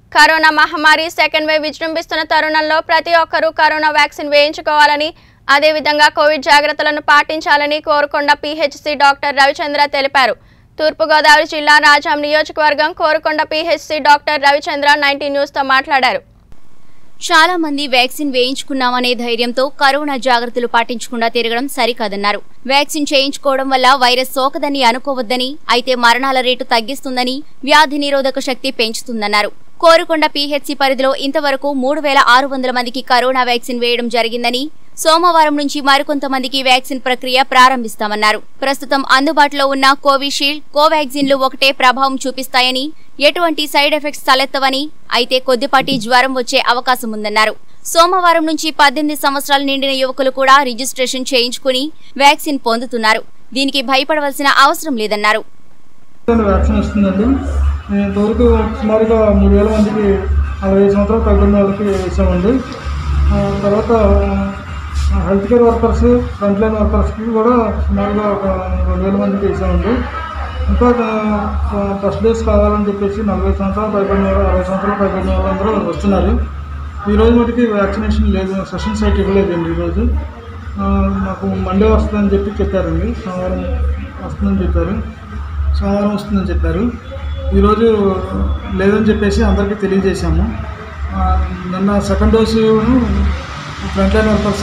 corona మహమ్మారి second wave విజృంభిస్తున్న తరుణంలో ప్రతి ఒక్కరూ కరోనా వ్యాక్సిన్ వేయించుకోవాలని అదేవిధంగా కోవిడ్ జాగ్రత్తలను పాటించాలని కోరుకొండ పీహెచ్సీ డాక్టర్ రవిచంద్ర తెలిపారు తూర్పుగోదావరి జిల్లా రాజాం నియోజకవర్గం Korukonda PHC doctor Ravichandra ninety న్యూస్తో మాట్లాడారు చాలా మంది వ్యాక్సిన్ వేయించుకున్నామనే ధైర్యంతో కరోనా జాగ్రత్తలు పాటించకుండా తిరగడం సరికాదన్నారు వ్యాక్సిన్ చేయించుకోవడం వల్ల వైరస్ సోకదని అనుకోవద్దని అయితే మరణాల రేటు తగ్గిస్తుందని వ్యాధి నిరోధక శక్తి పెంచుతుందన్నారు కోరుకొండ పీహెచ్సీ పరిధిలో ఇంతవరకు మూడు వేల ఆరు వందల మందికి కరోనా వ్యాక్సిన్ వేయడం జరిగిందని సోమవారం నుంచి మరికొంతమందికి వ్యాక్సిన్ ప్రక్రియ ప్రారంభిస్తామన్నారు ప్రస్తుతం అందుబాటులో ఉన్న కోవిషీల్డ్ కోవాక్సిన్లు ఒకటే ప్రభావం చూపిస్తాయని ఎటువంటి సైడ్ ఎఫెక్ట్స్ తలెత్తవని అయితే కొద్దిపాటి జ్వరం వచ్చే అవకాశం ఉందన్నారు సోమవారం నుంచి పద్దెనిమిది సంవత్సరాలు నిండిన యువకులు కూడా రిజిస్ట్రేషన్ చేయించుకుని వ్యాక్సిన్ పొందుతున్నారు దీనికి భయపడవలసిన అవసరం లేదన్నారు వ్యాక్సిన్ వస్తుందండి మేము ఇంతవరకు సుమారుగా మూడు వేల మందికి నలభై ఐదు సంవత్సరాలు పైబడిన వాళ్ళకి వేసామండి ఆ, తర్వాత health care workers front line వర్కర్స్కి కూడా సుమారుగా ఒక రెండు వేల మందికి వేసామండి ఇంకా ఆ, ఫస్ట్ డేస్ కావాలని చెప్పేసి నలభై సంవత్సరాలు పైబడిన వాళ్ళు అరవై సంవత్సరాలు పైబడిన వాళ్ళందరూ వస్తున్నారు ఈ రోజు మటుకి వ్యాక్సినేషన్ లేదు సెషన్ సైట్ ఇవ్వలేదండి ఈరోజు ఆ, మాకు మండే వస్తుందని చెప్పి చెప్పారండి సోమవారం వస్తుందని చెప్పారు సోమవారం వస్తుందని చెప్పారు ఈరోజు లేదని చెప్పేసి అందరికీ తెలియజేశాము ఆ, నిన్న second dose front line workers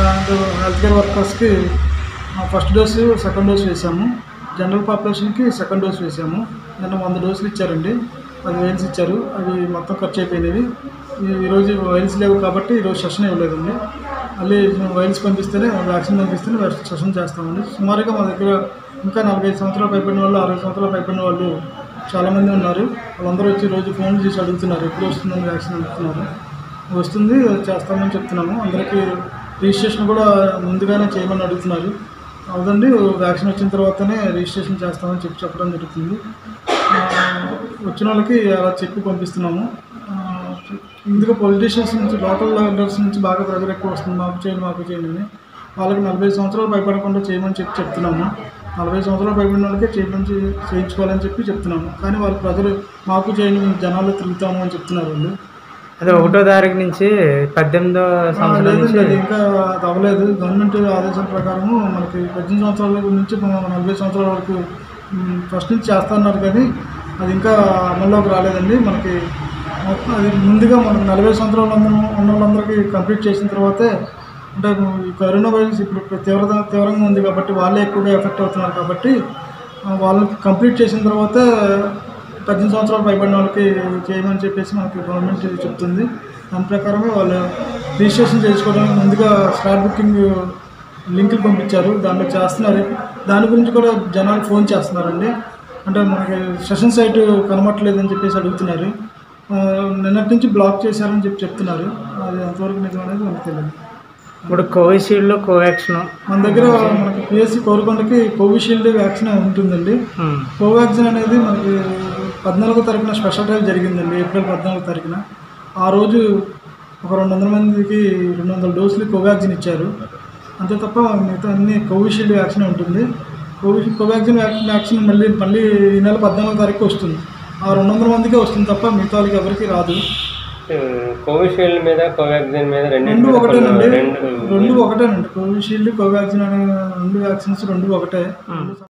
health care వర్కర్స్కి ఫస్ట్ డోసు సెకండ్ డోస్ వేసాము జనరల్ పాపులేషన్కి సెకండ్ డోస్ వేసాము నిన్న వంద డోసులు ఇచ్చారండి పది వైల్స్ ఇచ్చారు అవి మొత్తం ఖర్చు అయిపోయినవి ఈ- ఈరోజు వైల్స్ లేవు కాబట్టి ఈరోజు సెషన్ ఇవ్వలేదండి మళ్ళీ వైల్స్ పంపిస్తేనే వ్యాక్సిన్ పంపిస్తేనే సెషన్ చేస్తామండి సుమారుగా మా దగ్గర ఇంకా నలభై ఐదు సంవత్సరాలు పైబడిన వాళ్ళు అరవై సంవత్సరాలు పైబడిన వాళ్ళు చాలామంది ఉన్నారు వాళ్ళందరూ వచ్చి రోజు ఫోన్ చేసి అడుగుతున్నారు ఎప్పుడు వస్తుందని వ్యాక్సిన్ అడుగుతున్నారు వస్తుంది చేస్తామని చెప్తున్నాము అందరికీ రిజిస్ట్రేషన్ కూడా ముందుగానే చేయమని అడుగుతున్నారు అవునండి వ్యాక్సిన్ వచ్చిన తర్వాతనే రిజిస్ట్రేషన్ చేస్తామని చెప్పి చెప్పడం జరుగుతుంది ఆ, వచ్చిన వాళ్ళకి అలా చెప్పి పంపిస్తున్నాము ఆ, ముందుగా పొలిటీషియన్స్ నుంచి లోకల్ లీడర్స్ నుంచి బాగా ప్రెజర్ ఎక్కువ వస్తుంది మాకు చేయండి మాకు చేయండి అని వాళ్ళకి నలభై సంవత్సరాలు భయపడకుండా చేయమని చెప్పి చెప్తున్నాము నలభై సంవత్సరాలు భయపడిన వాళ్ళకే చేయమని చే- చేయించుకోవాలని చెప్పి చెప్తున్నాము కానీ వాళ్ళ ప్రజలు మాకు చేయండి మేము జనాల్లో తిరుగుతాము అని చెప్తున్నారు వాళ్ళు అదే ఒకటో తారీఖు నుంచి పద్దెనిమిదో ఆ, సంవత్సరం లేదండి నుంచి అది ఇంకా అది అవ్వలేదు గవర్నమెంట్ ఆదేశాల ప్రకారము మనకి పద్దెనిమిది సంవత్సరాల నుంచి మన నలభై సంవత్సరాల వరకు మ్, ఫస్ట్ నుంచి చేస్తున్నారు కానీ అది ఇంకా అమల్లోకి రాలేదండి మనకి మొత్తం అది ముందుగా మనకు నలభై సంవత్సరాల ఉన్న- ఉన్న వాళ్ళందరికీ కంప్లీట్ చేసిన తర్వాతే అంటే ఈ కరోనా వైరస్ ఇప్పుడు తీవ్రత తీవ్రంగా ఉంది కాబట్టి వాళ్ళే ఎక్కువగా ఎఫెక్ట్ అవుతున్నారు కాబట్టి ఆ, వాళ్ళకి కంప్లీట్ చేసిన తర్వాతే పద్దెనిమిది సంవత్సరాలు పైబడిన వాళ్ళకి చేయమని చెప్పేసి మనకి గవర్నమెంట్ చెప్తుంది దాని ప్రకారమే వాళ్ళు రిజిస్ట్రేషన్ చేసుకోవడానికి ముందుగా స్లాట్ బుకింగ్ లింకులు పంపించారు దాంట్లో చేస్తున్నారు దాని గురించి కూడా జనాలు ఫోన్ చేస్తున్నారండి అంటే మనకి సెషన్ సైట్ కనబట్టలేదని చెప్పేసి అడుగుతున్నారు ఆ, నిన్నటి నుంచి బ్లాక్ చేశారని చెప్పి చెప్తున్నారు అది ఎంతవరకు నిజం అనేది మనకు తెలియదు ఇప్పుడు కోవిషీల్డ్ కోవాక్సిన్ మన దగ్గర మనకి పిఎస్సి కోరుకొండకి కోవిషీల్డ్ వ్యాక్సిన్ ఉంటుందండి కోవాక్సిన్ అనేది మనకి పద్నాలుగో తారీఖున స్పెషల్ డ్రైవ్ జరిగిందండి ఏప్రిల్ పద్నాలుగో తారీఖున ఆ రోజు ఒక రెండు వందల మందికి రెండు వందల డోసులు కోవాక్సిన్ ఇచ్చారు అంతే తప్ప మిగతా అన్ని కోవిషీల్డ్ వ్యాక్సిన్ ఉంటుంది కోవిషీల్డ్ కోవాక్సిన్ వ్యాక్సిన్ వ్యాక్సిన్ మళ్ళీ మళ్ళీ ఈ నెల పద్నాలుగో తారీఖు వస్తుంది ఆ రెండు వందల మందికే వస్తుంది తప్ప మిగతా వాళ్ళకి ఎవరికి రాదు కోవిషీల్డ్ మీద కోవాక్సిన్ మీద రెండు రెండు ఒకటేనండి రెండు రెండు ఒకటేనండి కోవిషీల్డ్ కోవాక్సిన్ అనే రెండు వ్యాక్సిన్స్ రెండు ఒకటే